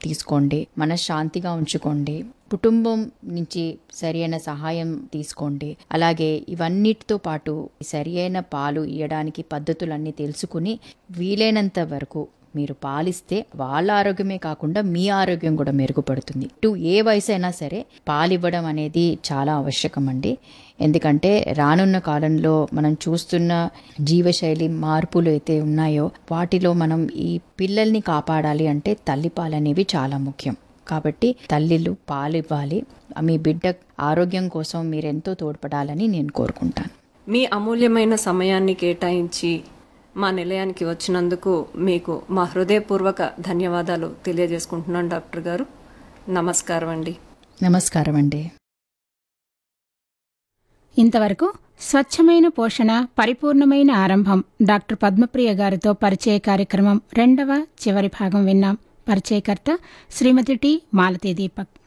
తీసుకోండి మనశ్శాంతిగా ఉంచుకోండి కుటుంబం నుంచి సరి అయిన సహాయం తీసుకోండి అలాగే ఇవన్నిటితో పాటు సరి అయిన పాలు ఇవ్వడానికి పద్ధతులన్నీ తెలుసుకుని వీలైనంత వరకు మీరు పాలిస్తే వాళ్ళ ఆరోగ్యమే కాకుండా మీ ఆరోగ్యం కూడా మెరుగుపడుతుంది ఇటు ఏ వయసు అయినా సరే పాలివ్వడం అనేది చాలా అవశ్యకం అండి ఎందుకంటే రానున్న కాలంలో మనం చూస్తున్న జీవశైలి మార్పులు అయితే ఉన్నాయో వాటిలో మనం ఈ పిల్లల్ని కాపాడాలి అంటే తల్లిపాలు అనేవి చాలా ముఖ్యం కాబట్టి తల్లిలు పాలు ఇవ్వాలి మీ బిడ్డ ఆరోగ్యం కోసం మీరెంతో తోడ్పడాలని నేను కోరుకుంటాను మీ అమూల్యమైన సమయాన్ని కేటాయించి మా నిలయానికి వచ్చినందుకు మీకు మా హృదయపూర్వక ధన్యవాదాలు తెలియజేసుకుంటున్నాను డాక్టర్ గారు నమస్కారం అండి నమస్కారం అండి ఇంతవరకు స్వచ్ఛమైన పోషణ పరిపూర్ణమైన ఆరంభం డాక్టర్ పద్మప్రియ గారితో పరిచయ కార్యక్రమం రెండవ చివరి భాగం విన్నాం పరిచయకర్త శ్రీమతి టి మాలతీ దీపక్